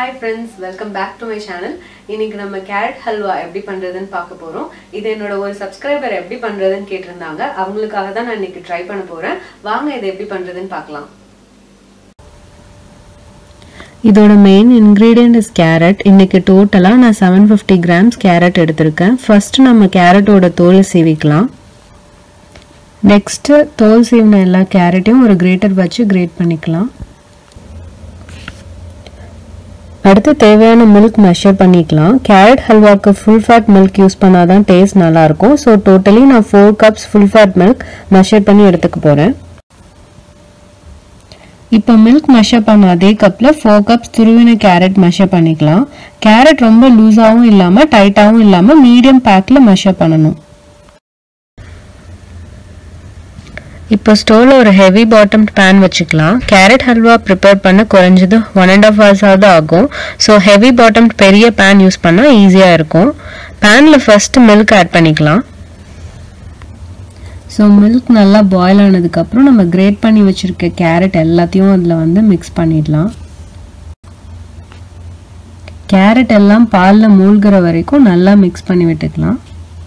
hi friends welcome back to my channel இன்னைக்கு நம்ம carrot halwa எப்படி பண்ணுறதுன்னு பார்க்க போகிறோம் இது என்னோட ஒரு சப்ஸ்கிரைபர் எப்படி பண்ணுறதுன்னு கேட்டிருந்தாங்க அவங்களுக்காக தான் நான் இன்னைக்கு ட்ரை பண்ண போகிறேன் வாங்க இதை எப்படி பண்ணுறதுன்னு பார்க்கலாம் இதோட மெயின் இன்க்ரீடியன்ட் இஸ் கேரட் இன்னைக்கு டோட்டலாக நான் செவன் ஃபிஃப்டி கிராம்ஸ் கேரட் எடுத்திருக்கேன் ஃபர்ஸ்ட் நம்ம கேரட்டோட தோலை சீவிக்கலாம் நெக்ஸ்ட்டு தோல் சீவின எல்லா கேரட்டையும் ஒரு கிரேட்டர் வச்சு கிரேட் பண்ணிக்கலாம் அடுத்து தேவையான மில்க் மெஷர் பண்ணிக்கலாம் கேரட் ஹல்வாக்கு ஃபுல் ஃபேட் மில்க் யூஸ் பண்ணால் தான் டேஸ்ட் நல்லாயிருக்கும் ஸோ டோட்டலி நான் four cups full fat milk measure பண்ணி எடுத்துக்க போகிறேன் இப்போ மில்க் மெஷர் பண்ண அதே கப்பில் ஃபோர் கப்ஸ் துருவின கேரட் மெஷர் பண்ணிக்கலாம் கேரட் ரொம்ப லூஸாகவும் இல்லாமல் டைட்டாகவும் இல்லாமல் மீடியம் பேக்கில் மெஷர் பண்ணணும் இப்போ ஸ்டவ்வில் ஒரு ஹெவி பாட்டம் பேன் வச்சுக்கலாம் கேரட் ஹல்வா ப்ரிப்பேர் பண்ண குறைஞ்சது ஒன் அண்ட் ஆஃப் ஹவர்ஸாவது ஆகும் ஸோ ஹெவி பாட்டம் பெரிய பேன் யூஸ் பண்ணால் ஈஸியாக இருக்கும் பேனில் ஃபஸ்ட்டு மில்க் ஆட் பண்ணிக்கலாம் ஸோ மில்க் நல்லா பாயில் ஆனதுக்கப்புறம் நம்ம கிரேட் பண்ணி வச்சுருக்க கேரட் எல்லாத்தையும் அதில் வந்து மிக்ஸ் பண்ணிடலாம் கேரட் எல்லாம் பாலில் மூழ்கிற வரைக்கும் நல்லா மிக்ஸ் பண்ணி விட்டுக்கலாம்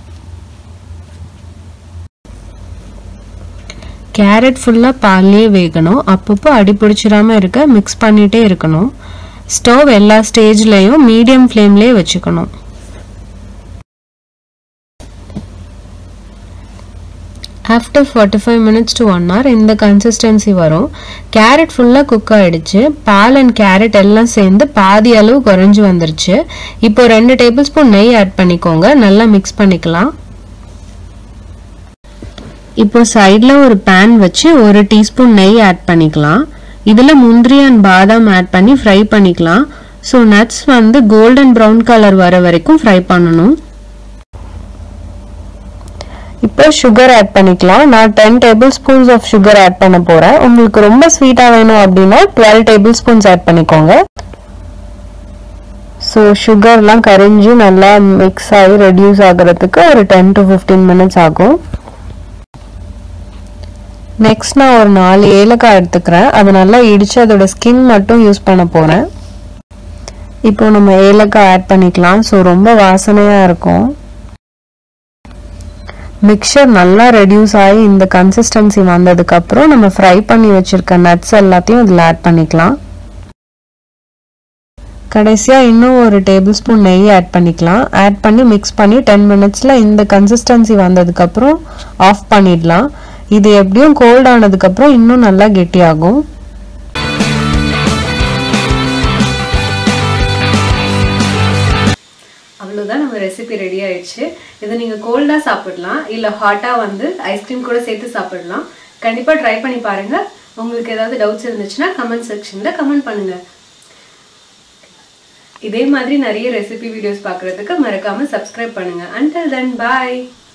கேரட் ஃபுல்லாக பால்லேயே வேகணும் அப்பப்போ அடி பிடிச்சிடாமல் இருக்க மிக்ஸ் பண்ணிகிட்டே இருக்கணும் ஸ்டவ் எல்லா ஸ்டேஜ்லேயும் மீடியம் ஃப்ளேம்லேயே வச்சுக்கணும் after forty five minutes to one hour இந்த கன்சிஸ்டன்சி வரும் கேரட் ஃபுல்லாக குக் ஆகிடுச்சு பால் அண்ட் கேரட் எல்லாம் சேர்ந்து பாதி அளவு குறைஞ்சி வந்துருச்சு இப்போ ரெண்டு டேபிள் ஸ்பூன் நெய் ஆட் பண்ணிக்கோங்க நல்லா மிக்ஸ் பண்ணிக்கலாம் இப்போ சைடில் ஒரு பேன் வச்சு ஒரு டீஸ்பூன் நெய் ஆட் பண்ணிக்கலாம் இதில் முந்திரி அண்ட் பாதாம் ஆட் பண்ணி ஃப்ரை பண்ணிக்கலாம் ஸோ நட்ஸ் வந்து கோல்டன் ப்ரௌன் கலர் வர வரைக்கும் ஃப்ரை பண்ணணும் இப்போ சுகர் ஆட் பண்ணிக்கலாம் நான் ten tablespoons of sugar add பண்ண போகிறேன் உங்களுக்கு ரொம்ப ஸ்வீட்டாக வேணும் அப்படின்னா டுவெல் டேபிள் ஸ்பூன்ஸ் ஆட் பண்ணிக்கோங்க ஸோ சுகர்லாம் கரைஞ்சி நல்லா மிக்ஸ் ஆகி ரெடியூஸ் ஆகிறதுக்கு ஒரு டென் டு ஃபிஃப்டீன் மினிட்ஸ் ஆகும் நெக்ஸ்ட் நான் ஒரு நாலு ஏலக்காய் எடுத்துக்கிறேன் அது நல்லா இடித்து அதோட ஸ்கின் மட்டும் யூஸ் பண்ண போகிறேன் இப்போ நம்ம ஏலக்காய் ஆட் பண்ணிக்கலாம் ஸோ ரொம்ப வாசனையாக இருக்கும் மிக்சர் நல்லா ரெடியூஸ் ஆகி இந்த கன்சிஸ்டன்சி வந்ததுக்கப்புறம் நம்ம ஃப்ரை பண்ணி வச்சுருக்க நட்ஸ் எல்லாத்தையும் இதில் ஆட் பண்ணிக்கலாம் கடைசியாக இன்னும் ஒரு டேபிள் ஸ்பூன் நெய் ஆட் பண்ணிக்கலாம் ஆட் பண்ணி மிக்ஸ் பண்ணி டென் மினிட்ஸில் இந்த கன்சிஸ்டன்சி வந்ததுக்கப்புறம் ஆஃப் பண்ணிடலாம் இது எப்படியும் கோல்ட் ஆனதுக்கப்புறம் இன்னும் நல்லா கெட்டியாகும் அவ்வளோதான் நம்ம ரெசிபி ரெடி ஆயிடுச்சு இதை நீங்கள் கோல்டாக சாப்பிடலாம் இல்லை ஹாட்டாக வந்து ஐஸ்கிரீம் கூட சேர்த்து சாப்பிடலாம் கண்டிப்பாக ட்ரை பண்ணி பாருங்கள் உங்களுக்கு ஏதாவது டவுட்ஸ் இருந்துச்சுன்னா கமெண்ட் செக்ஷனில் கமெண்ட் பண்ணுங்கள் இதே மாதிரி நிறைய ரெசிபி வீடியோஸ் பார்க்குறதுக்கு மறக்காமல் சப்ஸ்கிரைப் பண்ணுங்கள் அண்டில் தென் பாய்